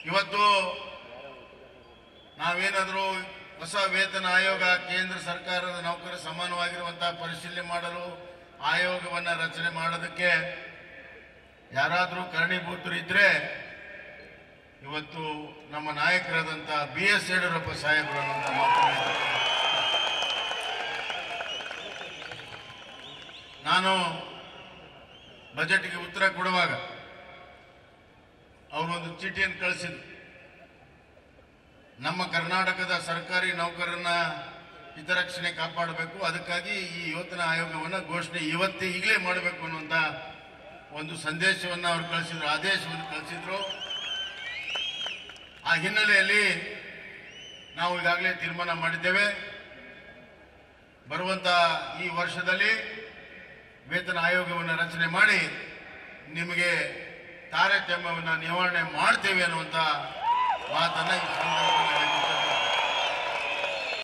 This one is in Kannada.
ಇವತ್ತು ನಾವೇನಾದರೂ ಹೊಸ ವೇತನ ಆಯೋಗ ಕೇಂದ್ರ ಸರ್ಕಾರದ ನೌಕರ ಸಮಾನವಾಗಿರುವಂತಹ ಪರಿಶೀಲನೆ ಮಾಡಲು ಆಯೋಗವನ್ನ ರಚನೆ ಮಾಡೋದಕ್ಕೆ ಯಾರಾದರೂ ಕಾರಣೀಭೂತರು ಇದ್ರೆ ಇವತ್ತು ನಮ್ಮ ನಾಯಕರಾದಂಥ ಬಿ ಎಸ್ ಯಡಿಯೂರಪ್ಪ ಸಾಹೇಬರು ಅನ್ನುವಂಥ ಮಾತನ್ನ ಹೇಳ್ತಾರೆ. ನಾನು ಬಜೆಟ್ಗೆ ಉತ್ತರ ಕೊಡುವಾಗ ಅವರೊಂದು ಚೀಟಿಯನ್ನು ಕಳಿಸಿದ್ರು ನಮ್ಮ ಕರ್ನಾಟಕದ ಸರ್ಕಾರಿ ನೌಕರರನ್ನ ಹಿತರಕ್ಷಣೆ ಕಾಪಾಡಬೇಕು ಅದಕ್ಕಾಗಿ ಈ ವೇತನ ಆಯೋಗವನ್ನು ಘೋಷಣೆ ಇವತ್ತೇ ಈಗಲೇ ಮಾಡಬೇಕು ಅನ್ನುವಂಥ ಒಂದು ಸಂದೇಶವನ್ನು ಅವರು ಕಳಿಸಿದ್ರು ಆದೇಶವನ್ನು ಕಳಿಸಿದ್ರು ಆ ಹಿನ್ನೆಲೆಯಲ್ಲಿ ನಾವು ಈಗಾಗಲೇ ತೀರ್ಮಾನ ಮಾಡಿದ್ದೇವೆ ಬರುವಂತ ಈ ವರ್ಷದಲ್ಲಿ ವೇತನ ಆಯೋಗವನ್ನು ರಚನೆ ಮಾಡಿ ನಿಮಗೆ ತಾರತಮ್ಯವನ್ನು ನಿವಾರಣೆ ಮಾಡ್ತೇವೆ ಅನ್ನುವಂಥ ಮಾತನ್ನ ಈ ಸಂದರ್ಭದಲ್ಲಿ